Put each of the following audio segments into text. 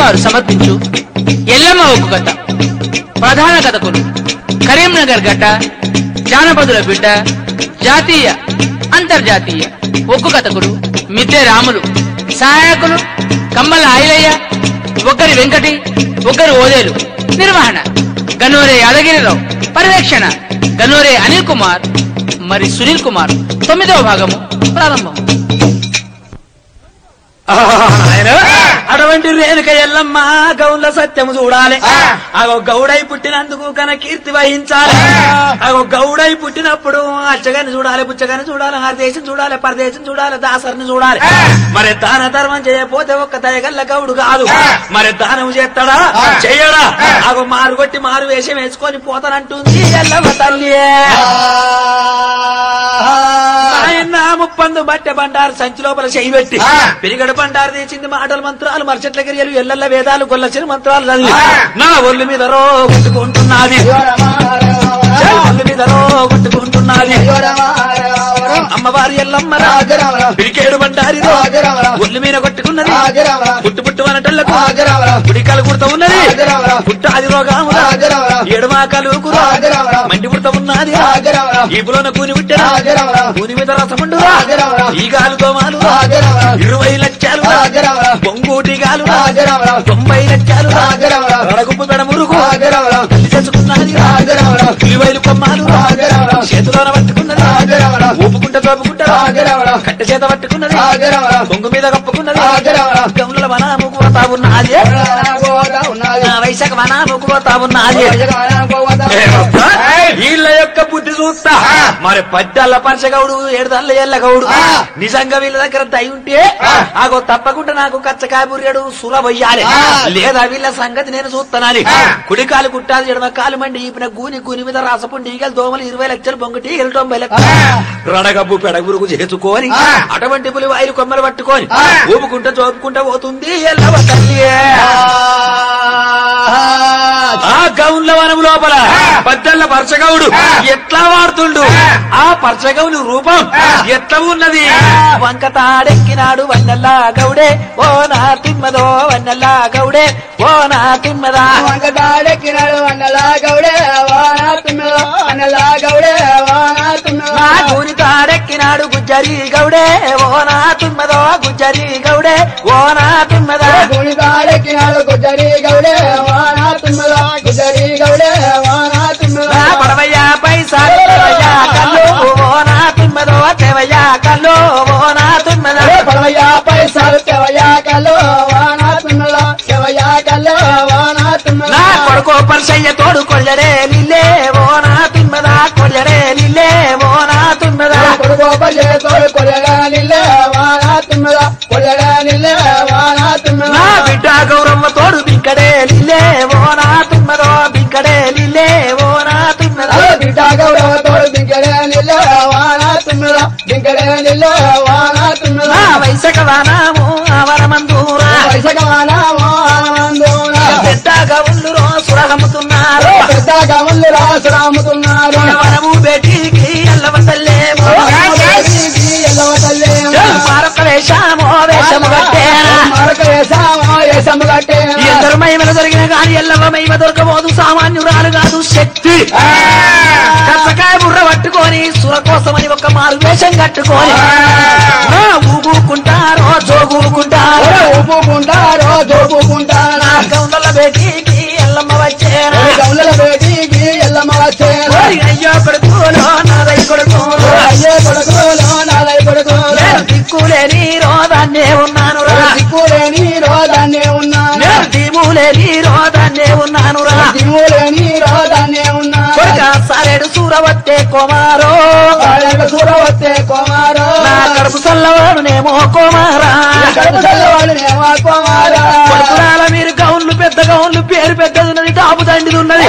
వారు సమర్పించు ఎల్లమ్మ ఒగ్గు కథ ప్రధాన కథకులు కరీంనగర్ గడ్డ జానపదుల బిడ్డ జాతీయ అంతర్జాతీయ ఒగ్గు కథకులు మిద్దె రాములు సహాయకులు కమ్మల ఆయిలయ్య ఒక్కరి వెంకటి ఒక్కరి ఓదేలు నిర్వహణ గనోరే యాదగిరిరావు పర్యవేక్షణ గనోరే అనిల్ కుమార్ మరి సునీల్ కుమార్ తొమ్మిదవ భాగము ప్రారంభం అటువంటి రేణుక ఎల్లమ్మ గౌన్ల సత్యము చూడాలి అగో గౌడై పుట్టినందుకు కన కీర్తి వహించాలి అగో గౌడై పుట్టినప్పుడు అచ్చగాని చూడాలి పుచ్చగాని చూడాలి హరదేశం చూడాలి పరదేశం చూడాలి దాసరిని చూడాలి మరి దాన ధర్మం చేయకపోతే ఒక్క దయగల్ల గౌడు కాదు మరి దానం చేస్తాడా చెయ్యడా అగో మారు కొట్టి మారు వేషం వేసుకొని పోతానంటుంది ఎల్లమ్మ తల్లి ఆయన ముప్పందు బట్టె బండారు సంచి లోపల చేయి పెట్టి పిరిగడు బండారు తెచ్చింది మాటలు మంత్రాలు మరచెట్ల గిరియలు ఎల్లెల్ల వేదాలు గొల్లచిన మంత్రాలు చదివి నా ఒళ్ళు మీద రో కొట్టుకుంటున్నది ఒళ్ళు మీద రో కొట్టుకుంటున్నది అమ్మవారి ఎల్లమ్మరా పిరికేడు బండారి ఒళ్ళు మీద కొట్టుకున్నది పుట్టు పుట్టు అనటల్లకు పుడికాలు కుడుతూ ఉన్నది పుట్టు అది రోగామురా ఎడమాకలు మండి పుడత ఉన్నది ఈపులోన కూని పుట్టిన కూని మీద రసముండు ఈ గాలు దోమాలు ఇరవై లక్షలు బొంగూటి గాలు తొంభై లక్షలు రడగుప్పు పెడ మురుగు తల్లి చేసుకున్నది ఇరువైలు కొమ్మాలు చేతిలోన పట్టుకున్నది ఊపుకుంట తోపుకుంటా కట్టె చేత పట్టుకున్నది బొంగు మీద కప్పుకున్నది గౌనుల మన ముగ్గుపోతా ఉన్నది నా వైశాఖ మన ముగ్గుపోతా ఉన్నది వీళ్ళ యొక్క బుద్ధి చూస్తా మరి పద్దెల్ల పరచగౌడు ఏడుదల్ల ఎల్లగౌడు నిజంగా వీళ్ళ దగ్గర దయ ఉంటే ఆగో తప్పకుండా నాకు కచ్చకాయ బుర్రెడు సులభయ్యాలి లేదా వీళ్ళ సంగతి నేను చూస్తానని కుడికాలు కుట్టాలి ఎడమ కాలు మండి ఈపిన గూని గూని మీద రాసపుండి ఈగలు దోమలు ఇరవై లక్షలు బొంగటి ఈగలు తొంభై లక్షలు రడగబ్బు పెడగురుకు చేసుకొని అటువంటి పులి వాయిలు కొమ్మలు పట్టుకొని ఊపుకుంటా చోపుకుంటా పోతుంది ఎల్లవ తల్లి ఆ గౌన్ల వనం లోపల పద్దెల్ల పరచగౌడు ఎట్లా వాడుతుండు ఆ పరచగౌని రూపం ఎట్లా ఉన్నది వంక తాడెక్కినాడు వన్నెల్లా గౌడే ఓ నా తిమ్మదో వన్నెల్లా గౌడే ఓ నా తిమ్మదా వంకటాడెక్కినాడు అన్నలా గౌడే వానా తుమ్మెలో అన్నలా గౌడే వానా తుమ్మెలో నా గూని తాడెక్కినాడు గుజ్జరి గౌడే ఓ నా తిమ్మదో గుజ్జరి గౌడే ఓ నా తిమ్మదా గుణితాడెక్కినాడు గుజరి గౌడే వానా తుమ్మెలో గుజరి గౌడే వానా తుమ్మెలో నా పడవయ్యా పైసాలు తెవయ్యా కల్లు ఓ నా తిమ్మదో తెవయ్యా కల్లు ఓ నా తిమ్మదా పడవయా పైసలు తెవయా కల్లో వానా తుమ్మెలో తెవయా కల్లో వానా తుమ్మెలో నా కొడుకు పరిచయ్య తోడు కొల్లడే నిల్లే ఓ నా తిమ్మదా కొల్లడే నిల్లే ఓ నా తిమ్మదా కొడుకో పల్లె తోడు కొల్లగా నిల్లే వానా తుమ్మెలో కొల్లగా నిల్లే వానా తుమ్మెలో నా బిడ్డ గౌరమ్మ తోడు బింకడే నిల్లే ఓ నా తిమ్మదో బింకడే నిల్లే ఓ నా తిమ్మదా బిడ్డ గౌరవ తోడు దింకడే నిల్లే వానా తుమ్మెలో దింకడే నిల్లే వానా తుమ్మెలో నా వైశక వానాము అవరమందూరా వైశగవానామో ఆనందోనా పెద్దగా ఉండురో సురగమ్ముతున్నారు పెద్ద గమల్లు రాసురాముతున్నారు వనము బేటీకి ఎల్లవతల్లేమో ఎల్లవ తల్లి మరొక వేషామో వేషము కట్టేనా మరొక వేసామో వేసము కట్టే ఎందరు మహిమలు దొరికిన గాని ఎల్లవ మహిమ దొరకబోదు సామాన్యురాలు కాదు శక్తి కచ్చకాయ బుర్ర పట్టుకొని సుర కోసమని ఒక మారు వేషం కట్టుకొని నా ఊగుకుంటారో జోగుకుంటారో ఊపుకుంటారో దోపుకుంటారా నా గౌండల బేటీకి ఎల్లమ్మ వచ్చేనా గౌలల బేటీకి ఎల్లమ్మ వచ్చేను ఓరి అయ్యో కొడుకులో నాదై కొడుకులో అయ్యే కొడుకులో నాలై కొడుకులో నేను దిక్కులేని రోదాన్నే ఉన్నాను రా దిక్కులేని రోదాన్నే ఉన్నాను నేను దిములేని రోదాన్నే ఉన్నాను రా దిక్కులేని రోదాన్నే ఉన్నాను కొడుక సారేడు సూరవత్తే కుమారో సూరవత్తే కుమారో నా కడుపు చల్లవాడునేమో కుమారా కడుపు చల్లవాడు నేమా కుమారా కొడుకురాల మీరు గౌన్లు పెద్ద గౌన్లు పేరు పెద్దది ఉన్నది టాపు దండిది ఉన్నది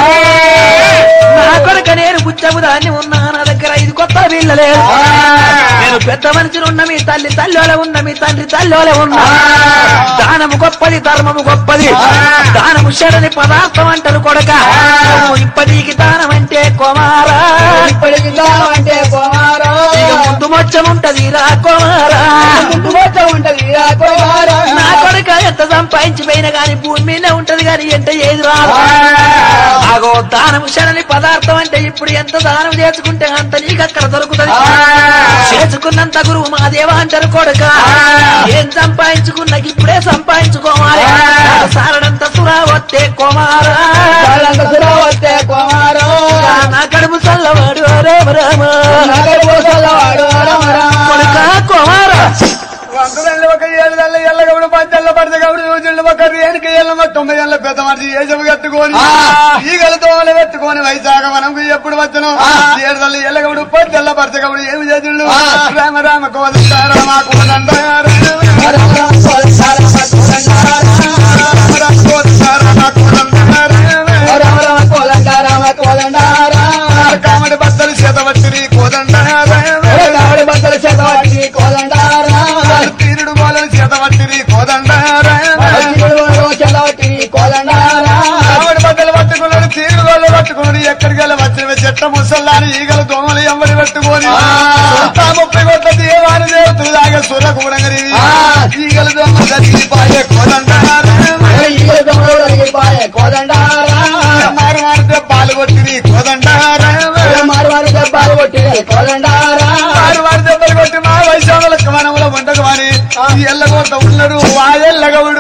నా కొడుక నేను బుచ్చము దాన్ని ఉన్నా నా దగ్గర ఇది కొత్త వీళ్ళలేదు నేను పెద్ద మనిషిని ఉన్న మీ తల్లి తల్లోలే ఉన్న మీ తండ్రి తల్లోలే ఉన్నా దానము గొప్పది ధర్మము గొప్పది దానము చెడని పదార్థం అంటారు కొడక నువ్వు ఇప్పటికి దానం అంటే కుమారా ఇప్పటికి అంటే కుమారో ఇక ముందు ముందు మొచ్చం ఉంటది రా కుమారా ముందు మొత్తం ఉంటది రా కుమారా. నా కొడుక ఎంత సంపాదించిపోయినా గాని భూమి మీద ఉంటది గాని ఎంత ఏది రాదు ఆగో దానం శరణి పదార్థం అంటే ఇప్పుడు ఎంత దానం చేసుకుంటే అంత నీకు అక్కడ దొరుకుతుంది చేసుకున్నంత గురువు మా దేవ అంటారు కొడుక ఏం సంపాదించుకున్నా ఇప్పుడే సంపాదించుకోవాలి సారడంత సురా వస్తే కుమారా వాళ్ళంత సురా వస్తే కుమారా. నా కడుపు చల్లవాడు రామ రామ నగరు పోసలవాడు రామ రామ. కొడుక కుమారా వందల ఒక ఏడు నెలల ఎల్లగవుడు పంచెల్ల పడతగవుడు యూజుళ్ళు ఒక రేణుకి ఎల్లమ్మ తొమ్మిది ఏళ్ళ పెద్ద మనిషి ఏజము కట్టుకొని ఈగలతో పెట్టుకొని వైశాఖ మనకు ఎప్పుడు వచ్చను ఏడు నెలల ఎల్లగవుడు పంచెల్ల పడతగవుడు ఏమి చేతుళ్ళు రామ రామ కోదండ రామ కోదండ రామ రామ రామ కోదండ రామ కోదండ రామ. రామ కోదండ రామ కోదండ రామ రామ రామ కోదండ రామ కోదండ రామ. కామడి బద్దలు చేత వచ్చిరి కోదండ రామ కావడి బద్దల చేత పట్టి కోదండ రామ. తీరుడు గోళలు చేత వచ్చిరి కోదండ రామ శివుడు చేత పట్టి కోదండ రామ. ఆవిడ బద్దలు పట్టుకున్నాడు తీరు వాళ్ళు పట్టుకున్నాడు ఎక్కడికి వెళ్ళి వచ్చిన చెట్ట ముసల్లాని ఈగలు దోమలు ఎమ్మడి పట్టుకొని సుల్తా ముప్పై కొట్ల దేవాని దేవతలు దాగే సుర కూడంగరి ఈగలు దోమలు చచ్చి పాయే కోదంటారు ఈగల దొంగలు అడిగిపాయే కోదండ రామ. మారు మారితే పాలు కొట్టిరి కోదంటారు మారు మారు దెబ్బలు కొట్టి కోదండ రామ. మారు మారి దెబ్బలు కొట్టి మా వైశాఖులకు మనముల వంటకు అని ఎల్లగొట్ట ఉన్నాడు వా ఎల్లగవుడు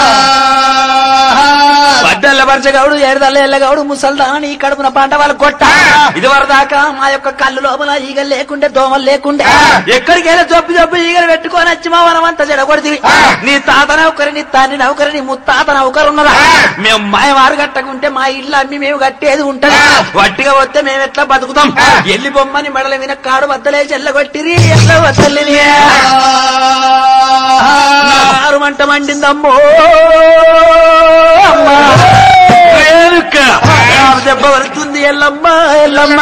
పడ్డల్ల పరచగౌడు ఏడుదల్ల ఎల్లగౌడు ముసల్దాని కడుపున పంట వాళ్ళు కొట్ట ఇది వరదాకా మా యొక్క కళ్ళు లోపల ఈగలు లేకుండే దోమలు లేకుండే ఎక్కడికి వెళ్ళి జబ్బు జబ్బు ఈగలు పెట్టుకొని వచ్చి మా వనం అంతా చెడగొడితివి నీ తాత నౌకరి నీ తండ్రి నౌకరి నీ ముత్తాత నౌకరు ఉన్నదా మేము మాయవారు కట్టకుంటే మా ఇల్లు అమ్మి మేము కట్టేది ఉంటది వట్టిగా వస్తే మేము ఎట్లా బతుకుతాం ఎల్లి బొమ్మని మెడల మీద కాడు బద్దలే చెల్లగొట్టిరి ఎట్లా వద్దల్లి ఆరు మంట మండిందమ్మో అమ్మా. రేణుక. ఆ దెబ్బ పడుతుంది ఎల్లమ్మ ఎల్లమ్మ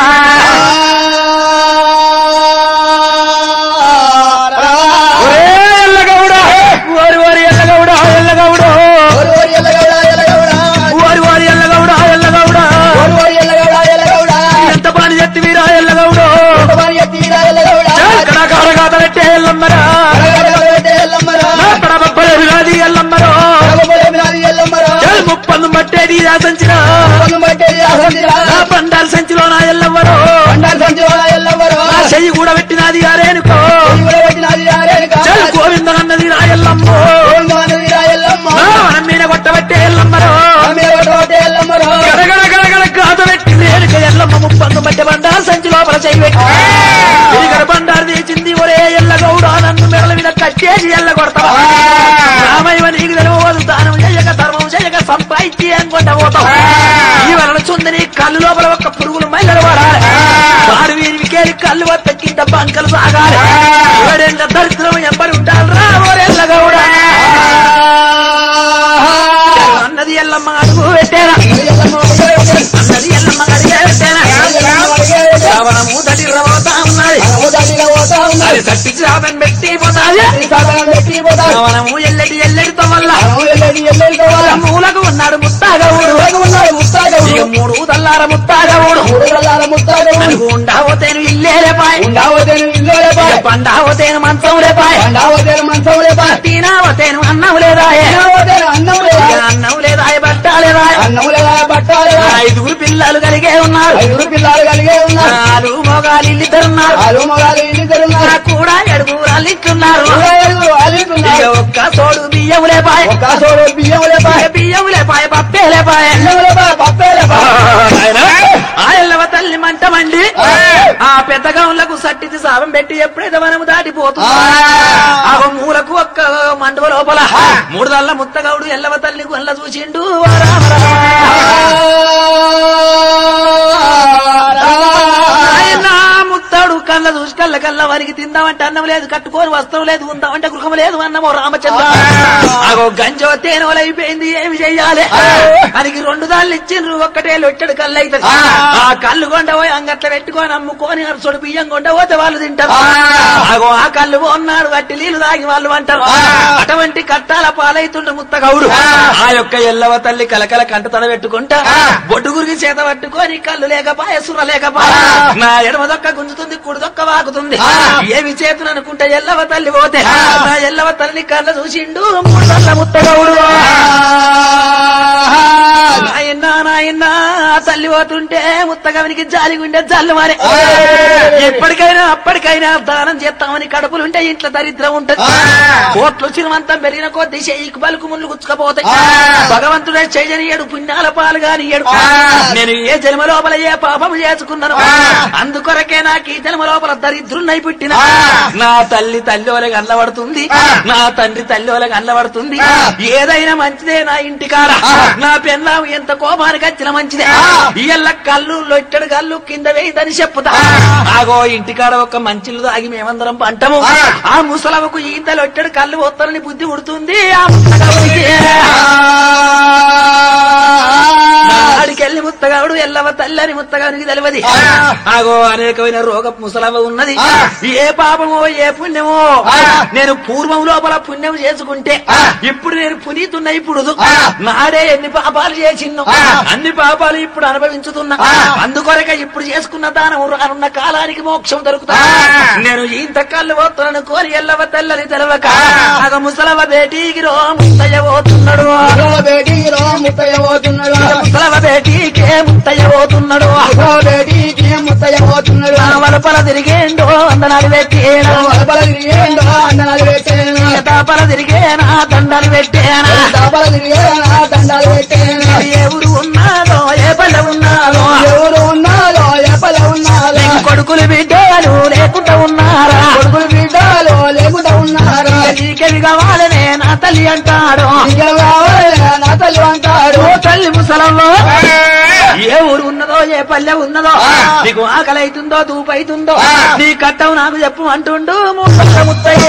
ఒరే ఎల్లగౌడ ఓరి ఓరి ఎల్లగౌడ ఎల్లగౌడ ఓరి ఓరి ఎల్లగౌడ ఎంత పని చెత్తి వీరా ఎల్లగౌడ ఎక్కడ కాడగాత పెట్టే ఎల్లమ్మరా అక్కడ బొబ్బల విరాది ఎల్లమ్మరో ముప్పందు మట్టేది సంచిన నా పండాల సంచిలో నా ఎల్లమ్మరో నా చెయ్యి కూడా పెట్టినది గారేనుకో చల్ గోవింద అన్నది నా ఎల్లమ్మో నా వనం మీద కొట్టబట్టే ఎల్లమ్మరో గడగడ గడగడ గాత పెట్టి రేణుక ఎల్లమ్మ ముప్పందు మట్టె బండాల సంచి లోపల చెయ్యి పెట్టి ఇక్కడ బండారు తీసింది ఒరే ఎల్లగౌడ నన్ను మెడల మీద కట్టేసి ఎల్ల కొడతావా రామయ్య నీకు తెలియదు దానం చేయక ధర్మం చేయక సంపాదించి అనుకుంటా పోతాం ఈ వలన చుందని కళ్ళు లోపల ఒక పురుగులు మైలలు పడాలి వారు వీరికి కళ్ళు వత్త కింద బంకలు సాగాలి ఎవరెంత దరిద్రం ఎంబడి ఉంటారు రా ఓరెల్లగౌడ అన్నది ఎల్లమ్మ అడుగు పెట్టేరా అన్నది ఎల్లమ్మ అడిగే పెట్టేరా శ్రావణము దడి రవతా ఉన్నది అది తట్టి శ్రావణం పెట్టి పోతాది శ్రావణము ఎల్లడి ఎల్లడితో వల్ల మూలకు ఉన్నాడు ముత్తాగవుడు ఇక మూడు తల్లార ముత్తాగవుడు నలుగు ఉండావతేను ఇల్లే రేపాయ్ ఇక పండావతేను మంచం రేపాయ్ తినావతేను అన్నం లేదాయే ఇక అన్నం లేదాయ బట్టాలేదాయ ఐదుగురు పిల్లలు కలిగే ఉన్నారు ఐదుగురు పిల్లలు కలిగే ఉన్నారు నాలుగు మొగాలు ఇల్లిద్దరున్నారు ఆలు మొగాలు ఇల్లిద్దరున్నారు నా కూడా ఏడుగురు అల్లిట్టున్నారు ఐదుగురు అల్లుతున్నారు ఇక ఒక్క తోడు బియ్యం లేపాయ్ ఒక సోడు బియ్యం లేపాయ ఇక బియ్యం లేపాయ పప్పే లేపాయ బియ్యం లేపాయ పప్పే లేపాయ ఆ ఎల్లవ తల్లి మంట మండి ఆ పెద్ద గౌన్లకు సట్టిది సాపం పెట్టి ఎప్పుడైతే మనము దాటిపోతుంది ఆ మూలకు ఒక్క మండువ లోపల మూడు దల్ల ముత్తగౌడు ఎల్లవ తల్లి గొల్ల చూసిండు ఓ రామ ఆయన ముత్తాడు కళ్ళ చూసి కళ్ళ కళ్ళ వారికి తిందామంటే అన్నం లేదు కట్టుకోని వస్త్రం లేదు ఉందామంటే గృహం లేదు అన్నమో రామచంద్ర అగో గంజో తేనెవలు అయిపోయింది ఏమి చెయ్యాలి మనకి రెండు దాళ్ళు ఇచ్చిండ్రు ఒక్కటే లొట్టడు కళ్ళు అయితే ఆ కళ్ళు కొండపోయి అంగట్ల పెట్టుకొని అమ్ముకొని అరసొడు బియ్యం కొండపోతే వాళ్ళు తింటారు అగో ఆ కళ్ళు ఉన్నాడు అట్టి నీళ్లు తాగి వాళ్ళు అంటారు అటువంటి కట్టాల పాలైతుండ ముత్తగౌడు ఆ యొక్క ఎల్లవ తల్లి కలకల కంట తడ పెట్టుకుంటా బొడ్డు గురికి చేత పట్టుకొని కళ్ళు లేకపాయ సుర లేకపాయ నా ఎడమ దొక్క గుంజుతుంది కుడి దొక్క వాకుతుంది ఏమి చేతును అనుకుంటే ఎల్లవ తల్లి పోతే నా ఎల్లవ తల్లిని కళ్ళ చూసిండు మూడు కళ్ళ ముత్తగౌడు నాయనా నాయనా తల్లి పోతుంటే ముత్తగవనికి జాలి గుండె జల్లు మారే ఎప్పటికైనా అప్పటికైనా దానం చేస్తామని కడుపులుంటే ఇంట్లో దరిద్రం ఉంటది కోట్లు చిరుమంతం పెరిగిన కొద్ది చెయ్యికి బలుకు ముళ్ళు గుచ్చుకపోతాయి భగవంతుడే చేయనియడు పుణ్యాల పాలు కానియడు నేను ఏ జన్మ లోపల ఏ పాపము చేసుకున్నాను అందుకొరకే నాకు ఈ జన్మ లోపల దరిద్రున్నై పుట్టిన నా తల్లి తల్లి వాళ్ళకి అల్లబడుతుంది నా తండ్రి తల్లి వాళ్ళకి అల్లబడుతుంది ఏదైనా మంచిదే నా ఇంటి కాడ నా పెళ్ళాం ఎంత కోపానికి వచ్చిన మంచిదే ఇయ్యల్ల కళ్ళు లొట్టడు కళ్ళు కింద వేయదని చెప్పుతా ఆగో ఇంటికాడ ఒక మంచిలు తాగి మేమందరం పంటము ఆ ముసలవకు ఈత లొట్టడు కళ్ళు పోతారని బుద్ధి ఉడుతుంది ఆ ముసలవకి. ఆడికెళ్ళి ముత్తగాడు ఎల్లవ తల్లని ముత్తగానికి తెలియదు ఆగో అనేకమైన రోగ ముసలవ ఉన్నది ఏ పాపమో ఏ పుణ్యమో నేను పూర్వం లోపల పుణ్యం చేసుకుంటే ఇప్పుడు నేను పునీతున్నా ఇప్పుడు నాడే ఎన్ని పాపాలు చేసిన్నో అన్ని పాపాలు ఇప్పుడు అనుభవించుతున్నా అందుకొరక ఇప్పుడు చేసుకున్న దానం రానున్న కాలానికి మోక్షం దొరుకుతా నేను ఇంత కళ్ళు పోతున్నాను కోరి ఎల్లవ తెల్లని తెలవక ఆగ ముసలవ బేటీకి రో ముత్తయ్య పోతున్నాడు బేటీలో ముత్తయ్య పోతున్నాడు ముసలవ బేటీకే ముత్తయ్య పోతున్నాడు బేటీకి ముత్తయ్య పోతున్నాడు నా వలపల తిరిగేండో వందనాలు పెట్టేనా వలపల తిరిగేండో అందనాలు పెట్టేనా తాపల తిరిగేనా దండాలు పెట్టేనా దాపల తిరిగేనా దండాలు పెట్టేనా ఏ ఊరు ఉన్నాదో ఏ పల్లె ఉన్నాదో ఎవరు ఉన్నాలో ఎప్పల ఉన్నాలో కొడుకులు బిడ్డలు లేకుండా ఉన్నారా కొడుకులు బిడ్డలు లేకుండా ఉన్నారా నీకెవి కావాలనే నా తల్లి అంటాడు ఇంకా కావాలి నా తల్లి అంటాడు ఓ తల్లి ముసలమ్మో ఏ ఊరు ఉన్నదో ఏ పల్లె ఉన్నదో నీకు ఆకలి అవుతుందో దూపైతుందో నీ కట్టం నాకు చెప్పు అంటుండు ముసల ముత్తయ్య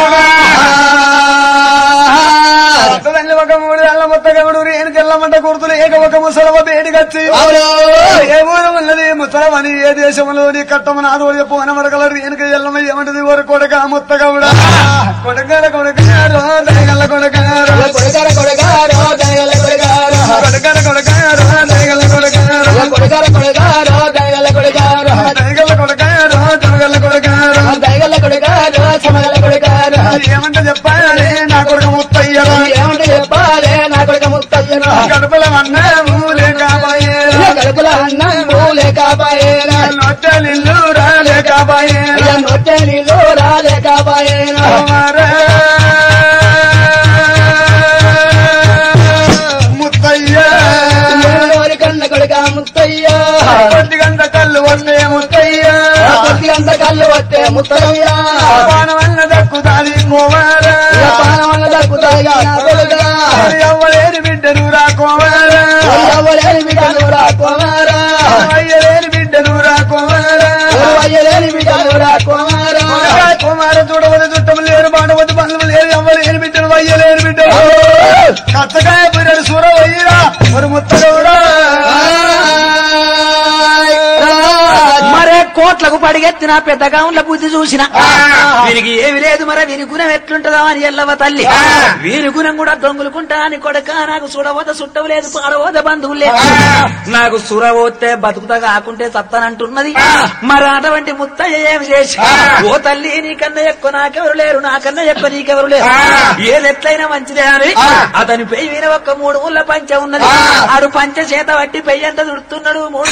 అత్తదండ్రి ఒక మూడు ఏళ్ళ మొత్తగముడు రేణుకెళ్ళమంట గుర్తులు ఏక ఒక ముసలవ బేడిగచ్చి ఏ ఊరు ఉన్నది ముసలమని ఏ దేశంలో నీ కట్టమ నాదో చెప్పు అనమడగల రేణుక ఎల్లమ ఏమంటది ఓరు కొడక ముత్తగముడ కొడగల కొడకారు దయగల కొడకారు కొడుకార కొడుకారో దయగల కొడుకారో కొడగల కొడకారు దయగల కొడకారు కొడుకార కొడుకారో దయగల కొడుకారో దయగల కొడకారు దయగల కొడకారు దయగల కొడుకారో సమగల కొడుకారో ఏమంట చెప్పాలి నా కొడుకు ముత్తయ్యరా ఏమంటే చెప్పాలే నా కొడుక ముత్తయ్యను కడుపుల అన్నము లేకపోయే కడుపుల అన్నము లేకపోయేనా నొట్టలిల్లు రాలేకపోయే నొట్టె నీళ్ళు రాలేకపోయేనా ముత్తయ్య ఎవరి కన్న కొడుక ముత్తయ్య కొద్ది గంట కళ్ళు వస్తే ముత్తయ్య కొద్ది అంత కళ్ళు వస్తే ముత్తయ్య పానవల్ల దక్కుతాది కోవార పానం వల్ల దక్కుతాయిగా నా కొడుక ఎవ్వలేని బిడ్డను రా కోవార ఎవరేని బిడ్డలు రా కుమారా అయ్యలేని బిడ్డను రా కోవార అయ్యలేని బిడ్డలు రా కుమారా కుమార చూడవద్దు చుట్టం లేరు బాడవద్దు బంధువు లేరు ఎవ్వలేని బిడ్డను అయ్యలేని బిడ్డను కచ్చకాయ పిల్లలు సూరవయ్యరా మరి ముత్తగౌడా మరే కోట్లకు పడిగెత్తిన పెద్ద గౌన్ల బుద్ధి చూసిన వీరికి ఏమి లేదు మరి వీరి గుణం ఎట్లుంటదో అని ఎల్లవ తల్లి వీరి గుణం కూడా దొంగులుకుంటా అని కొడక నాకు చూడవద్ద చుట్టవు లేదు పాడవద్ద బంధువులు లేదు నాకు సురవోతే బతుకుతా కాకుంటే సత్తనంటున్నది మరి అటువంటి ముత్తయ్య ఏమి చేసి ఓ తల్లి నీకన్నా ఎక్కువ నాకెవరు లేరు నాకన్నా ఎక్కువ నీకెవరు లేరు ఏది ఎట్లయినా మంచిదే అని అతని పెయ్యి మీద ఒక్క మూడు ముళ్ళ పంచ ఉన్నది ఆడు పంచ చేత పట్టి పెయ్యి అంత దుడుతున్నాడు మూడు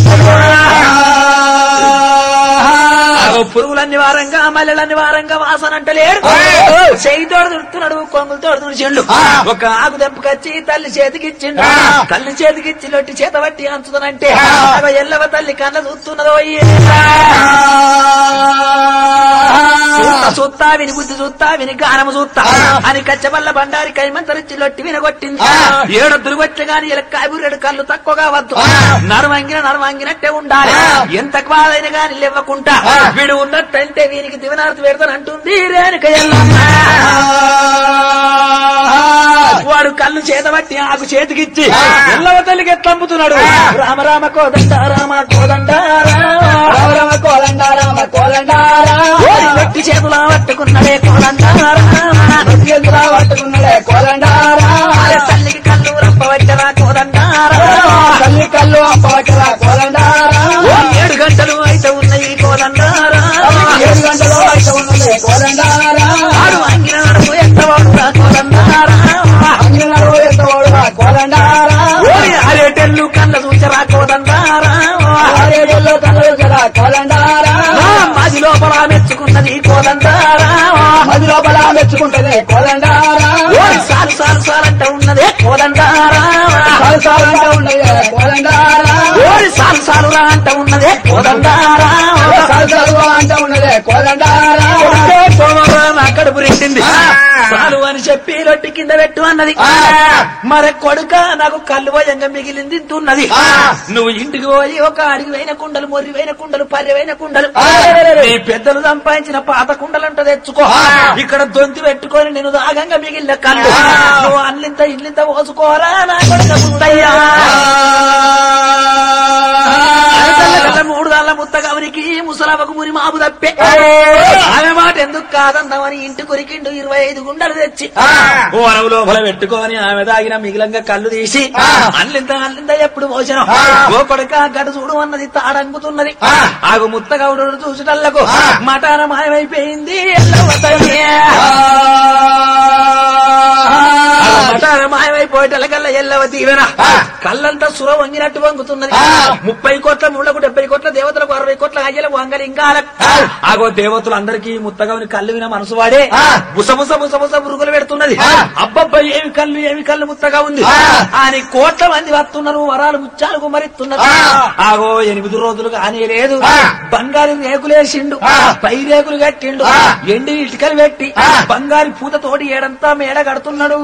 ఆగో పురుగులన్ని వారంగా మల్లెలన్ని వారంగా వాసన అంటలేడు చేయితోడు దుడుతున్నాడు కొంగులతోడు దుడిచిండు ఒక ఆకు దెబ్బకొచ్చి తల్లి చేతికిచ్చిండు తల్లి చేతికిచ్చి లొట్టి చేత పట్టి అంచుదనంటే ఆగో ఎల్లవ తల్లి కన్న చూస్తున్నదో చూస్తా విని బుద్ధి చూస్తా విని గానము చూస్తా అని కచ్చబల్ల బండారి కైమంతరిచ్చి లొట్టి వినగొట్టింది ఏడొద్దులు వచ్చే గాని ఇలక్కాయ బుర్రెడు కళ్ళు తక్కువగా వద్దు నరమంగిన నరమంగినట్టే ఉండాలి ఎంత బాధైన గాని లేవకుంటా వీడు ఉన్నట్టంటే వీనికి దివనార్థి పెడతానంటుంది రేణుక ఎల్లమ్మ వాడు కళ్ళు చేతబట్టి ఆకు చేతికిచ్చి ఎల్లవ తల్లికి ఎట్లంపుతున్నాడు రామ రామ కోదండ రామ కోదండ రామ రామ కోలండా రామ కోలండారా వ్యక్తి చేతుల పట్టుకున్నడే కోదండ ఎందులా పట్టుకున్నాడే కోలండారా తల్లికి కళ్ళు రప్పవచ్చరా కోదండ తల్లి కళ్ళు అప్పవచ్చరా కోలండారా ఏడు గంటలు అయితే ఉన్నాయి కోదండారా ఏడు గంటలో బయట ఉన్నదే కోదండారా ఆడు అంగిన నడుము ఎత్తవాడురా కోదండారా అంగినాడు ఎత్తవాడురా కోదండారా ఓరి అరేటెల్లు కళ్ళ చూచరా కోదండారా ఆరేడులో కళ్ళు జరా కోదండారా ఆ మది లోపల మెచ్చుకున్నది కోదండారా మది లోపల మెచ్చుకుంటదే కోదండారా ఓరి సాలు సాలు సాలంట ఉన్నదే కోదండారా కలసాలంట ఉండదే కోదండారా ఓరి సాలు సాలురా అంట ఉన్నదే కోదండారా కలసాలు అంట ఉన్నదే కోదండారా కొడుకే సోమవారం నా కడుపు రెండింది చాలు అని చెప్పి రొట్టి కింద పెట్టు అన్నది మరి కొడుక నాకు కళ్ళు భయంగా మిగిలింది తింటున్నది నువ్వు ఇంటికి పోయి ఒక అడిగి వేయిన కుండలు మొర్రి వేయిన కుండలు పర్రె వేయిన కుండలు నీ పెద్దలు సంపాదించిన పాత కుండలంట తెచ్చుకో ఇక్కడ దొంతి పెట్టుకొని నేను దాగంగా మిగిలిన కళ్ళు నువ్వు అల్లింత ఇల్లింత పోసుకోరా నా కొడుక ముత్తయ్యా అరకల్ల మూడు దాళ్ళ ముత్తగవరికి ముసలవకు మురి మాపు తప్పే ఆమె మాట ఎందుకు కాదన్నామని ఇంటి కొరికిండు ఇరవై ఐదు గుండలు తెచ్చి ఓ అరవు లోపల పెట్టుకొని ఆమె తాగిన మిగిలంగా కళ్ళు తీసి అల్లింత అల్లింత ఎప్పుడు మోసిన ఓ కొడుక గట చూడు అన్నది తాడంగుతున్నది ఆగు ముత్తగౌడు చూసిటల్లకు మటాన మాయమైపోయింది ఎల్లవ్వ తల్లి. ఆ మటాన మాయమైపోయేటల్లకల్లా ఎల్లవ దీవెన కళ్ళంతా సుర వంగినట్టు వంగుతున్నది ముప్పై కోట్ల మూలకు డెబ్బై కోట్ల దేవతలకు అరవై కోట్ల అయ్యల వంగలింగాల ఆగో దేవతలు అందరికీ ముత్తగవని కళ్ళు విన మనసు వాడే బుసబుస బుసబుస పురుగులు పెడుతున్నది అబ్బబ్బ ఏమి కళ్ళు ఏమి కళ్ళు ముత్తగా ఉంది అని కోట్ల మంది వస్తున్నారు వరాలు ముత్యాలు కుమరిస్తున్నారు ఆగో ఎనిమిది రోజులు కానీ లేదు బంగారు రేకులేసిండు పై రేకులు కట్టిండు ఎండి ఇటుకలు పెట్టి బంగారు పూత తోటి ఏడంతా మేడ కడుతున్నాడు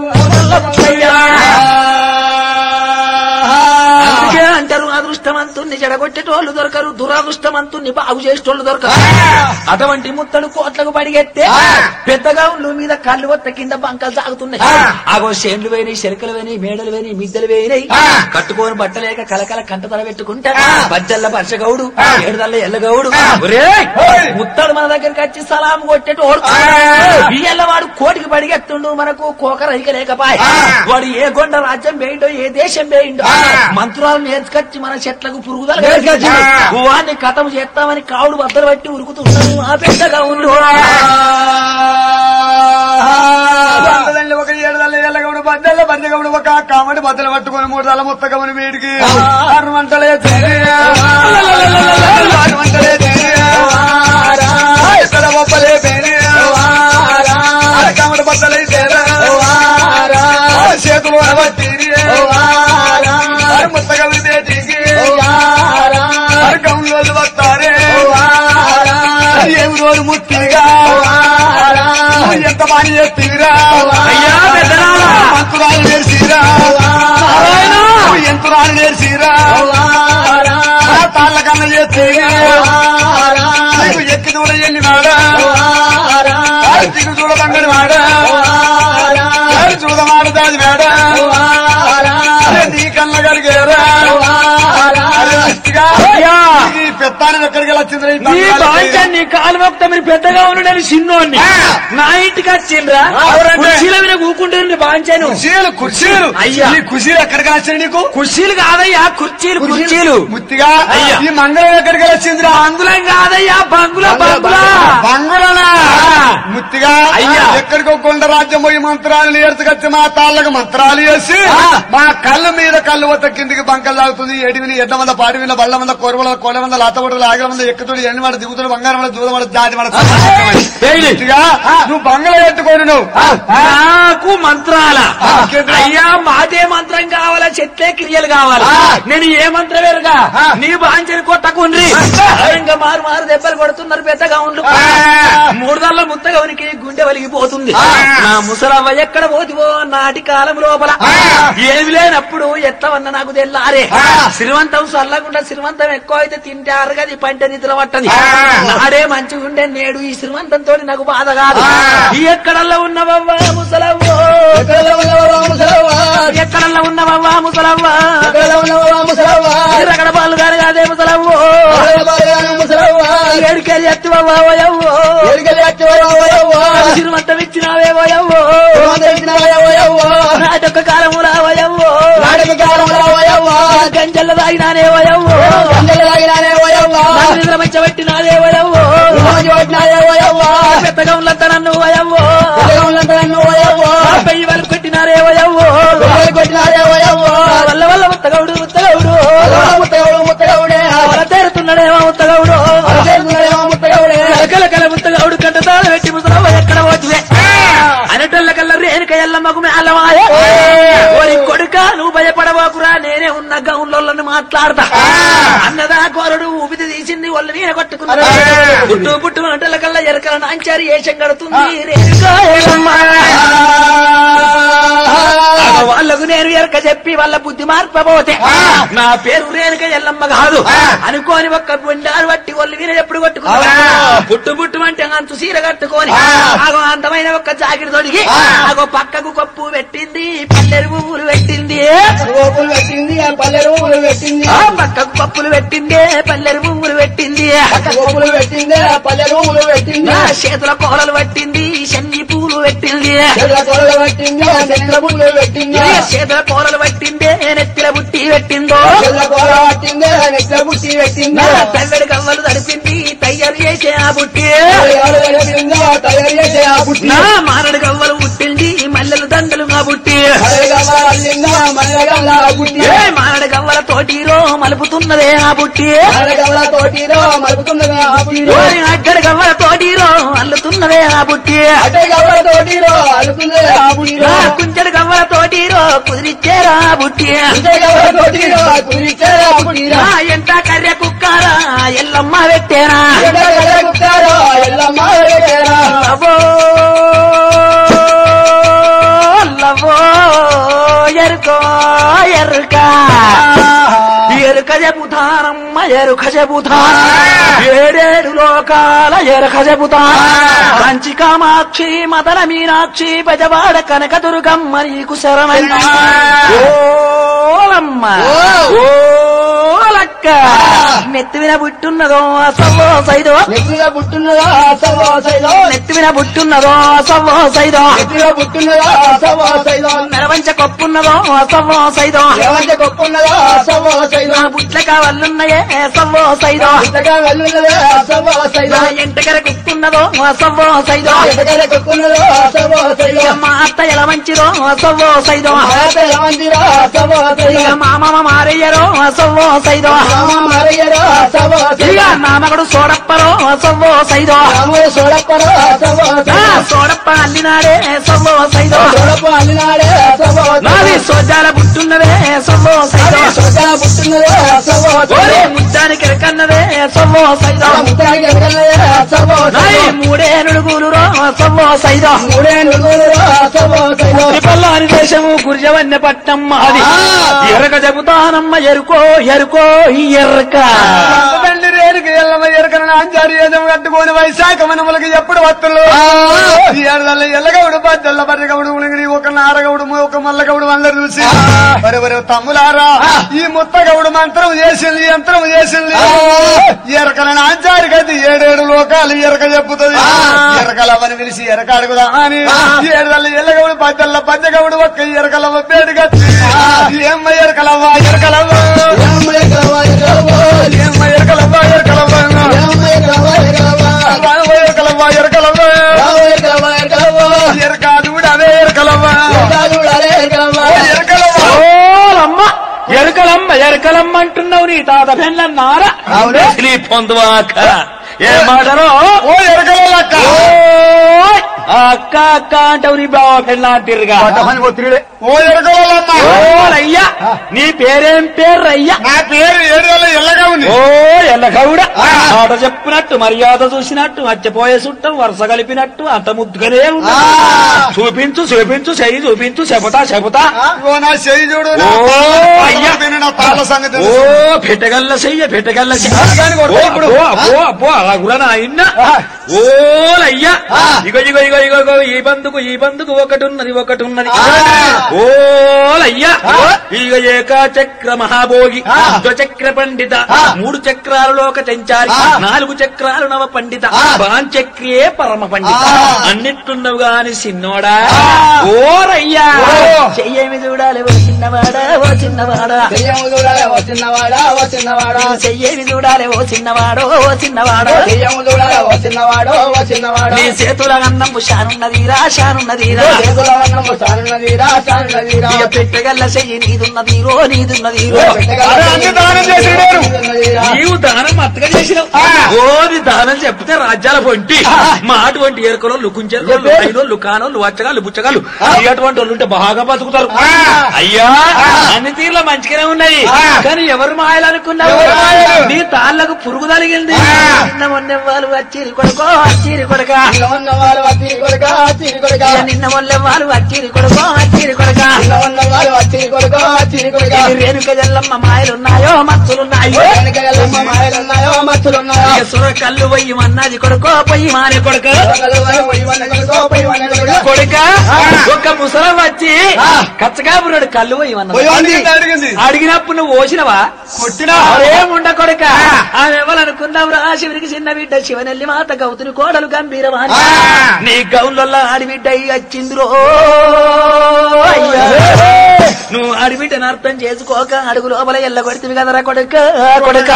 అందుకే అంటారు అదృష్టవంతుణ్ణి చెడగొట్టేటోళ్ళు దొరకరు దురదృష్టవంతుణ్ణి బాగు చేసేటోళ్ళు దొరకరు అటువంటి ముత్తడు కోట్లకు పడిగెత్తే పెద్దగా ఉండు మీద కళ్ళు వత్త కింద బంకలు సాగుతున్నాయి ఆగో చేండ్లు వేయినాయి చెరకలు వేయినాయి మేడలు వేయినాయి మిద్దెలు వేయినాయి కట్టుకోని బట్టలేక కలకల కంటతల పెట్టుకుంటా బజ్జల్ల పరచగౌడు ఏడుదల్ల ఎల్లగౌడు ఒరేయ్! ముత్తడు మన దగ్గరికి వచ్చి సలాం కొట్టేటోడు బియ్యల్ల వాడు కోటికి పడిగెత్తుండు మనకు కోకరైక లేకపాయ వాడు ఏ గొండ రాజ్యం వేయిండో ఏ దేశం వేయిండో మంత్రాలు నేర్చుకొచ్చి మన చెట్లకు పురుగుదల నేర్చుకొచ్చిండు. వాడిని కథం చేస్తామని కావుడు బద్దలు పట్టి ఉరుకుతున్నాడు ఆ పెద్దగా ఉండు వందలల్లి ఒక ఏడుదల్లి ఎల్లగవుడు బద్దెల్ల బందెగవుడు ఒక కామడి బద్దలు పట్టుకొని మూడు దళ ముత్తగమని వీడికి ఆరు మంటలే తేరి. ఆరు మంటలే తేరి. ఇతర బొబ్బలే పేరి. ఆరు కామడి బద్దలై తేరా. ఆరు చేతులు అనబట్టిరి. ఆరు ముత్తగమని బేటికి. ఆరు గౌన్లోళ్ళు వస్తారే. ఏమి రోజు ముత్తిగా ఎంత పని చేస్తీరా అయ్యా, పెద్దలారా. మంతురాలు నేర్చిరా ఎంతురాలు నేర్చిరా తాళ్ళ కన్నా చేస్తీరా నీకు ఎక్కి దూడ ఎల్లి వాడా దిగు చూడ బంగడి వాడా చూడమాడు దాని వాడా నీ కన్న గడిగేరా పెత్తానం ఎక్కడికి వచ్చింది నీ బాంచన్ నీ కాలు మొక్త మీరు పెద్దగా ఉన్న నేను చిన్నోన్ని నా ఇంటికి వచ్చిండ్రా ఎవరంటే? కుర్చీల మీద కూకుంటుంది బాంచాను కుర్చీలు కుర్చీలు అయ్యా. ఈ కుర్చీలు ఎక్కడికి వచ్చింది నీకు కుర్చీలు కాదయ్యా కుర్చీలు కుర్చీలు ముత్తిగా అయ్యా. ఈ మంగళం ఎక్కడికి వచ్చిందిరా బంగులం కాదయ్యా బంగుల బంగుల బంగులనా ముత్తిగా అయ్యా. ఎక్కడికో కొండ రాజ్యం పోయి మంత్రాలు నేర్చుకొచ్చి మా తాళ్ళకు మంత్రాలు వేసి ఆ. మా కళ్ళు మీద కళ్ళు వద్ద కిందికి బంకలు తాగుతుంది ఎడివిని ఎడ్ల మంద పాడి మీద బళ్ళ మంద కోరవల కోల మంద లాతబడులు ఆగల మంద ఎక్కుతుడు ఎండి మంద దిగుతుడు బంగారం మంద దూద మంద జాతి మంద ఏయ్. ముత్తిగా నువ్వు బంగళ ఎత్తుకోడు నువ్వు నాకు మంత్రాల ఆ. అయ్యా మాదే మంత్రం కావాలా చెట్లే క్రియలు కావాలా ఆ. నేను ఏ మంత్రం వేరుగా ఆ. నీ బాంచని కొట్టకుండ్రి ఇంకా మారు మారు దెబ్బలు కొడుతున్నారు పెద్దగా ఉండు ఆ. మూడు దళ్ళ ముత్తగవనికి గుండె వలిగిపోతుంది ఆ. నా ముసలవ్వ ఎక్కడ పోతివో నాటి కాలం లోపల ఆ. ఏమి లేనప్పుడు ఎత్తవన్న నాకు తెల్లారే ఆ. శ్రీమంతం సల్లకుండా శ్రీమంతం ఎక్కువ అయితే తింటే అరగది పంట నిద్ర పట్టది ఆ. నాడే మంచిగా ఉండే నేడు ఈ శ్రీమంతంతో నాకు బాధ కాదు ఆ. ఈ ఎక్కడల్లా ఉన్నవవ్వ ముసలవ్వో ఎక్కడల్లా ఉన్నవవ్వ ముసలవ్వ రగడ పాలు గారు కాదే ముసలవ్వో ఏడుకెళ్ళి ఎత్తువవ్వ ఓయవ్వో శ్రీమంతం ఇచ్చినావే ఓయవ్వో నాటొక్క కాలములా ఓయవ్వో గంజల్ల తాగినానే ఓయవ్వో నిద్ర మంచబెట్టినాదే ఓయవ్వో రోజు కొట్టినారే ఓయవ్వా పెద్దగా ఉన్నంత నన్ను వయవ్వో పిల్లలంతా నన్ను ఓయవ్వో పెయ్యి వాళ్ళు కొట్టినారే వయవ్వో రోజు కొట్టినారే ఓయవ్వో వల్ల వల్ల ముత్తగౌడు ముత్తగౌడు ముత్తగౌడు ముత్తగౌడే వల తేరుతున్నాడేమో ముత్తగౌడు అరచేతున్నాడేమో ముత్తగౌడే కల కల ముత్తగౌడు కంటతాళ పెట్టి ముసలవ్వ ఎక్కడ పోతువే అనటల్ల కల్ల రేణుక ఎల్లమ్మకు మేళమాయ ఓరి కొడుక నువ్వు భయపడబోకురా నేనే ఉన్న గౌన్లోళ్ళని మాట్లాడతా అన్నదా కోరడు ఊపిది తీసింది వాళ్ళు నేను కొట్టుకున్నా పుట్టు పుట్టు అంటల కల్లా ఎరకల నాంచారి ఏషం కడుతుంది రేణుక ఎల్లమ్మ వాళ్ళకు నేను ఎరక చెప్పి వాళ్ళ బుద్ధి మార్పబోతే నా పేరు రేణుక ఎల్లమ్మ కాదు అనుకోని ఒక్క గుండాలు పట్టి వాళ్ళు వీర ఎప్పుడు కొట్టుకున్నా పుట్టు పుట్టు అంటే అంచు సీర కట్టుకొని ఆగో అందమైన ఒక్క జాకెట్ తొడిగి ఆగో పక్కకు కప్పు పెట్టింది పల్లెరు పువ్వులు పెట్టింది గోపులు పెట్టింది ఆ పల్లెరు ఊరు పెట్టింది ఆ పక్కకు పప్పులు పెట్టింది పల్లెరు పువ్వులు పెట్టింది గోపులు పెట్టింది ఆ పల్లెరు ఊరు పెట్టింది నా చేతుల కోలలు పట్టింది శన్ని పువ్వులు పెట్టింది చెట్ల కొడలు పెట్టింది ఆ చెట్ల పువ్వులు పెట్టింది నా చేతుల కోలలు పట్టింది నెత్తిల బుట్టి పెట్టిందో చెట్ల కొడ పట్టింది ఆ నెట్ల బుట్టి పెట్టింది నా తల్లడి కవ్వలు తడిపింది తయారు చేసే ఆ బుట్టి ఎవరు పెట్టిందో తయారు చేసే ఆ బుట్టి నా మారడు కవ్వలు పుట్టింది మల్లెలు దండలు మా బుట్టి మల్లెగా అల్లిందో మల్లెగా ఆ బుట్టి ఏ మారడు కవ్వల తోటిరో మలుపుతున్నదే ఆ బుట్టి మల్లెగవల తోటిలో మలుపుతున్నది ఆ బుట్టి ఓరి అడ్డడి కవ్వల తోటిరో అల్లుతున్నదే ఆ బుట్టి అటే గవల తోటిలో అలుతున్నది ఆ బుట్టిలో నా కుంచెడు కవ్వల తోటిరో కుదిరిచ్చేరా ఆ బుట్టి అటే గవల తోటిలో కురిచారు ఆ బుట్టిలో నా ఎంట కర్రె కుక్కారా ఎల్లమ్మ పెట్టేరా కుట్టారో ఎల్లమ్మ పెట్టారా లవో లవో ఎరుకో ఎరుక ఎరుక చెబుతానమ్మ ఎరుక చెబుతాను ఏడేడు లోకాల ఎరుక చెబుతాను కంచి కామాక్షి మదన మీనాక్షి బజవాడ కనక దుర్గమ్మ నీకు శరణం ఓలమ్మ ఓలక్క నెత్తివిన బుట్టున్నదో సవ్వో సైదో నెత్తిగా పుట్టున్నదా సవో సైలో నెత్తివిన బుట్టున్నదో సవ్వో సైదో నెత్తిగా పుట్టున్నదా సవో సైలో మెరవంచ కొప్పున్నదో సవ్వో సైదో ఎవరి గొప్పన్నదా సవో సైలో నా బుట్ల కావల్లున్నాయే సవ్వో సైదో ఇంతగా వెళ్ళున్నదా సవో సైలో నా ఎంటకర కుక్కున్నదో సవ్వో సైదో ఎదగర గొప్పన్నదా సవో సైలో ఇక మా అత్త ఎలా మంచిదో సవ్వో సైదో భారత మందిరా సవో సైలో ఇక మా మామ మారయ్యరో సవ్వో సైదో రామ మరయ్యరా సవో ఇక సైలో నా మగడు సోడప్పరో సవ్వో సైదో రాముడు సోడప్పరా సవో ఆ సైలో సోడప్ప అల్లినాడే సవ్వో సైదో సోడప్ప అల్లినాడే సవో నాది సైలో సోజాల బుట్టున్నదే సవ్వో సైదో సోడా పుట్టున్నదా సవో ఓరే సైలో ముద్దానికి ఎరకన్నదే సవ్వో సైదో ముత్తాకి ఎదగన్నదా సవో నాయి సైలో మూడే నుడుగులు రో సవ్వో సైదో మూడే నుగురురా సవో సైలో పల్లాని దేశము గురిజవన్య పట్నం అది ఎరక చెబుతానమ్మ ఎరుకో ఎరుకో ఈ ఎర్రక తండ్రి రేణుకి ఎల్లమ్మ ఎరకన అంజారి ఏదో కట్టుకొని వైశాఖ మనములకి ఎప్పుడు వత్తులు ఏడదల్ల ఎల్లగౌడు పద్దెల్ల బర్రెగౌడు ఉలిగిడి ఒక నారగౌడు ఒక మల్లగౌడు అందరు చూసి మరి మరి తమ్ములారా ఈ ముత్తగౌడు మంత్రం చేసింది యంత్రం చేసింది ఎరకన అంజారి కది ఏడేడు లోకాలు ఎరక చెప్పుతుంది ఎరకలమ్మని పిలిచి ఎరక అడుగుదా అని ఏడదల్ల ఎల్లగౌడు పద్దెల్ల పద్దెగౌడు ఒక్క ఎరకలమ్మ పేరు కట్టి ఏమ్మ ఎరకలవ్వ ఎరకలవ్వ ఏమ్మ ఎరకలవ్వ ఎరకలవ్వ రామ ఎరకలవ్వ ఎరకలవ్వ ఎరకాదుడు అదే ఎరకలవ్వ ఎరకలవ్వ ఓలమ్మ ఎరకలమ్మ ఎరకలమ్మ అంటున్నావు నీ తాత పెళ్ళన్నారా అవునే. నీ పొందువాక ఏ మాటలో ఓ ఎరకలక్క ఓయ్! అక్క అక్క అంటావు నీ బావ పెళ్ళంటిరుగా ఓ ఎరకలమ్మ ఓలయ్యా నీ పేరేం పేరు అయ్యా నా పేరు ఏడుదల ఎల్లగా ఉంది ఓ ఎల్లగౌడ మాట చెప్పినట్టు మర్యాద చూసినట్టు మర్చిపోయే చుట్టం వరుస కలిపినట్టు అంత ముద్దుగానే ఉంది చూపించు చూపించు చెయ్యి చూపించు చెబుతా చెబుతా ఓ నా చెయ్యి చూడు నా ఓ, తాళ అయ్యా. సంగతి, నా తాళ సంగతి ఓ పెట్టగల్ల చెయ్య పెట్టగల్ల చెయ్య అందుకని కొడతా ఇప్పుడు. అబ్బో, అబ్బో, అబ్బో, అలా కూడా నాయన ఓలయ్యా ఇగో ఇగో ఇగో ఇగో ఇగో ఈ బందుకు ఈ బందుకు ఒకటి ఉన్నది ఒకటి ఉన్నది ఓలయ్యా ఇక ఏకాచక్ర మహాభోగి ద్వచక్ర పండిత మూడు చక్రాలు లోక చెంచారి నాలుగు చక్రాలు నవ పండిత పాంచక్రియే పరమ పండిత అన్నిట్లున్నవు గాని సిన్నోడా ఓరయ్యా చెయ్యేమి చూడాలి ఓ చిన్నవాడా ఓ చిన్నవాడా దెయ్యము చూడాలి ఓ చిన్నవాడా ఓ చిన్నవాడా చెయ్యేమి చూడాలి ఓ చిన్నవాడో ఓ చిన్నవాడో దెయ్యము చూడాలి ఓ చిన్నవాడు ఓ చిన్నవాడు నీ చేతుల గంధము షానున్నదిరా షానున్నదిరా చేతుల వర్ణము సానున్నదిరా సానున్నదిరా ఇక పెట్టగల్ల చెయ్యి నీదున్నదిరో నీదున్నదిరో అరే అన్ని దానం చేసినారు నీవు దానం అత్తగా చేసినావు ఓది దానం చెప్తే రాజ్యాల పొంటి మా అటువంటి ఏరుకలో కుంచెలు ఐనోళ్ళు కానోళ్ళు వచ్చగాళ్ళు బుచ్చగాళ్ళు ఈ అటువంటి వాళ్ళు ఉంటే బాగా బతుకుతారు అయ్యా అన్ని తీర్ల మంచిగానే ఉన్నాయి కానీ ఎవరు మాయలు అనుకున్నావు ఎవరు మాయలు? నీ తాళ్ళకు పురుగు తలిగింది నిన్న మొన్న వాళ్ళు వచ్చిరి కొడుకో వచ్చిరి కొడక ఇలా ఉన్నవారు అచ్చిరి కొడుక అచ్చిరి కొడుక నిన్న మొన్న వాళ్ళు వచ్చిరి కొడుకో వచ్చిరి కొడక ఇలా ఉన్నవారు అచ్చిరి కొడుక అచ్చిరి కొడుక రేణుక జల్లమ్మ మాయలున్నాయో మత్తులున్నాయో వెనక ఎల్లమ్మ మాయలున్నాయో మత్తులున్నాయో ఇక సుర కళ్ళు పొయ్యి అన్నది కొడుకో పొయ్యి మానే కొడుక ఒకరు వారు పొయ్యి వన్న కొడుకో పొయ్యి వన్న కొడుక కొడుక ఒక ముసలం వచ్చి కచ్చకాపురుడు కళ్ళు పొయ్యి పోయి అన్నది అడిగింది, అడిగింది అడిగినప్పుడు నువ్వు ఓసినవా కొట్టినా ఏముండ కొడుక ఆమె ఎవరనుకున్నావు రా శివునికి చిన్న బిడ్డ శివనెల్లి మాత గౌతుని కోడలు గంభీరవాణి నీ గౌన్లలో ఆడిబిడ్డ అయ్యి వచ్చిందిరో అయ్యా. నువ్వు ఆడిబిడ్డను అర్థం చేసుకోక అడుగు లోపల ఎల్లగొడితివి కదరా కొడుక కొడుక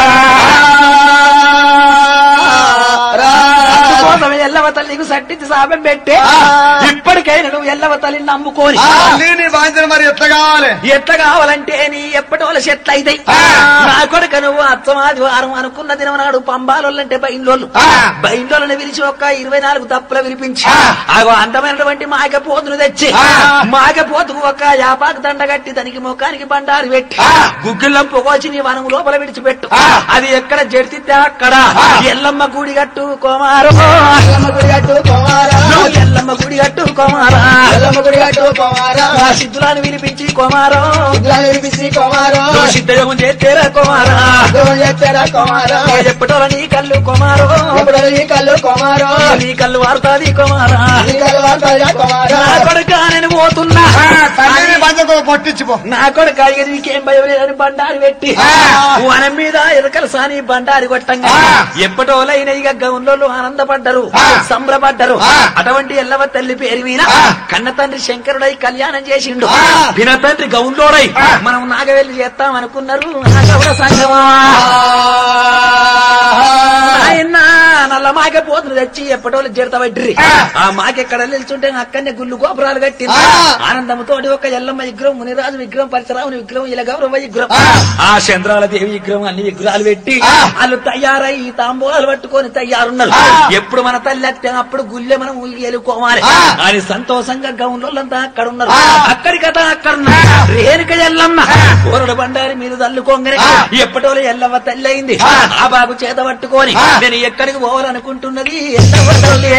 అందుకోసం ఎల్లవ తల్లికి సట్టించి సాపం పెట్టి ఇప్పటికైనా నువ్వు ఎల్లవ తల్లిని నమ్ముకోని మళ్ళీ నీ బాధ్యత మరి ఎట్లా కావాలి ఎట్లా కావాలంటే నీ ఎప్పటి వాళ్ళ చెట్లు అయితాయి నా కొడుక నువ్వు అత్తమాది వారం అనుకున్న దినం నాడు పంబాలంటే బయలుళ్ళు బయలులను విరిచి ఒక్క ఇరవై నాలుగు తప్పుల విరిపించి ఆగో అందమైనటువంటి మాక పోతును తెచ్చి మాక పోతుకు ఒక యాపాకు దండ కట్టి దానికి ముఖానికి బండారు పెట్టి గుగ్గిళ్ళం పొగోచి నీ వనం లోపల విడిచిపెట్టు అది ఎక్కడ జడితే అక్కడ ఎల్లమ్మ గుడి కట్టు కోమారు ఎల్లమ్మ గుడి కట్టు కుమారా నువ్వు ఎల్లమ్మ గుడి కట్టు కోమారా ఎల్లమ్మ గుడి కట్టు కుమారా నా సిద్ధులను వినిపించి కోమారం ఇద్దరు వినిపిసి కుమారా నువ్వు సిద్ధయోగం చేస్తేరా కుమారా దూరం చేస్తారా కుమారా చెప్పటోల నీ కళ్ళు కుమారు ఎప్పుడు ఈ కళ్ళు కుమారా నీ కళ్ళు వాడుతాది కుమారా ఈ కళ్ళు వార్తయ్యా కుమారా నా కొడుక నేను పోతున్నా తల్లిని బాధ్యత పొట్టించుకో నా కొడుక ఇక నీకేం భయం లేదని బండారు పెట్టి వనం మీద ఎరకల సాని బండారి కొట్టంగా ఎప్పటోలైన ఇక గౌన్లోళ్ళు ఆనందపడ్డరు సంబరపడ్డరు అటువంటి ఎల్లవ తల్లి పేరు మీద కన్న తండ్రి శంకరుడై కళ్యాణం చేసిండు పిన తండ్రి గౌన్లోడై మనం నాగవెల్లి చేస్తాం అనుకున్నారు ఆ గౌడ సంగమా ఆయన నల్ల మాక పోతులు తెచ్చి ఎప్పటోళ్ళు జీడత పట్టిరి ఆ మాక ఎక్కడ నిల్చుంటే అక్కడనే గుళ్ళు గోపురాలు కట్టింది ఆనందంతో ఒక ఎల్లమ్మ విగ్రహం మునిరాజు విగ్రహం పరశురాముని విగ్రహం ఇలా గౌరవ విగ్రహం ఆ చంద్రాల దేవి విగ్రహం అన్ని విగ్రహాలు పెట్టి వాళ్ళు తయారై తాంబూలాలు పట్టుకొని తయారున్నారు ఎప్పుడు మన తల్లి అత్తే అప్పుడు గుళ్ళె మనం ఎలుకోవాలి అని సంతోషంగా గౌన్లంతా అక్కడ ఉన్నారు అక్కడి కథ అక్కడ ఉన్నారు రేణుక ఎల్లమ్మ కోరడు బండారి మీద తల్లుకోంగనే ఎప్పటోళ్ళు ఎల్లవ్వ తల్లి అయింది ఆ బాబు చేత పట్టుకొని నేను ఎక్కడికి పోవాలనుకుంటున్నది ఎల్లవ్వ తల్లి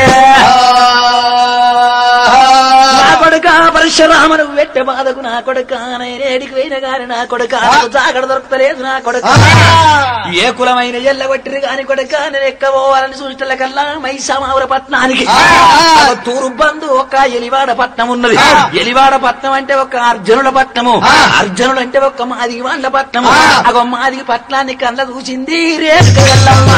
నా కొడుక పరశురామను వెట్టె బాధకు నా కొడుక నేనేడికి పోయిన గాని నా కొడుక నాకు జాగడ దొరకలేదు నా కొడుక ఏ కులమైన ఎల్లగొట్టిరు గాని కొడుక నేను ఎక్కబోవాలని చూసిన కల్లా మైసామావర పట్నానికి ఒక తూరు బంధు ఒక ఎలివాడ పట్నం ఉన్నది ఎలివాడ పట్నం అంటే ఒక అర్జునుల పట్నము అర్జునుడు అంటే ఒక మాదిగి వాళ్ళ పట్నము ఒక మాదిగి పట్నాన్ని కళ్ళ చూసింది రేణుక ఎల్లమ్మ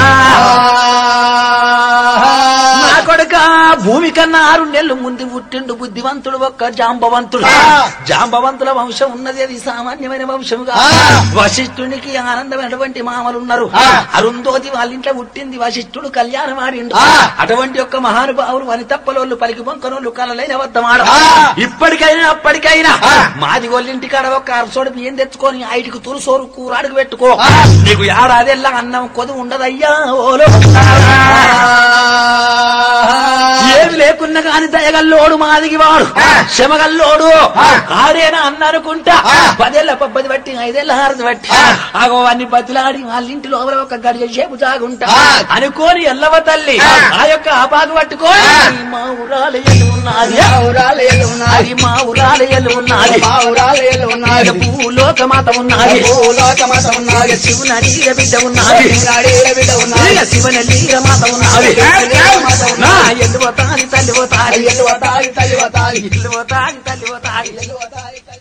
నా కొడుక భూమి కన్నా ఆరు నెలలు ముందు పుట్టిండు బుద్ధివంతుడు ఒక్క జాంబవంతుడు జాంబవంతుల వంశం ఉన్నది అది సామాన్యమైన వంశం కాదు వశిష్ఠునికి ఆనందమైనటువంటి మామలు ఉన్నారు అరుంధోతి వాళ్ళ ఇంట్లో పుట్టింది వశిష్ఠుడు కళ్యాణం ఆడిండు అటువంటి యొక్క మహానుభావులు వనితప్పలోళ్ళు పలికి బొంకనోళ్ళు కలలైన వద్దమాడ ఇప్పటికైనా అప్పటికైనా మాది వాళ్ళింటి కాడ ఒక అరసోడు బియ్యం తెచ్చుకొని ఐటికి తురుసోరు కూరాడుకు పెట్టుకో నీకు ఏడాదెల్లా అన్నం కొదు ఉండదయ్యా ఓలో ఏమి లేకున్నా కాని దయగల్లోడు మాదిగి వాడు శమగల్లోడు ఆడేనా అన్ననుకుంటా పదేళ్ల పబ్బది బట్టి ఐదేళ్ల హారతి బట్టి ఆగో అన్ని బతిలాడి వాళ్ళ ఇంటి లోపల ఒక గడియ సేపు జాగుంటా అనుకోని ఎల్లవ తల్లి ఆ యొక్క ఆపాకు పట్టుకోని మా ఊరాల ఎల్లు ఉన్నది మా ఊరాలు ఎల్లు ఉన్నది అది మా ఊరాల ఎల్లు ఉన్నది మా ఊరాలు ఎల్లు ఉన్నది భూలోక మాత ఉన్నది భూలోకమాత ఉన్నది శివుని అడిగిన బిడ్డ ఉన్నది శివునాడి బిడ్డ ఉన్నది శివన లీల మాత ఉన్నది నా ఎల్లు పోతాది తల్లి పోతాది ఎల్లు వతాలి తల్లి వతాలి ఇల్లు పోతాది తల్లి పోతాది ఎల్లు వతాలి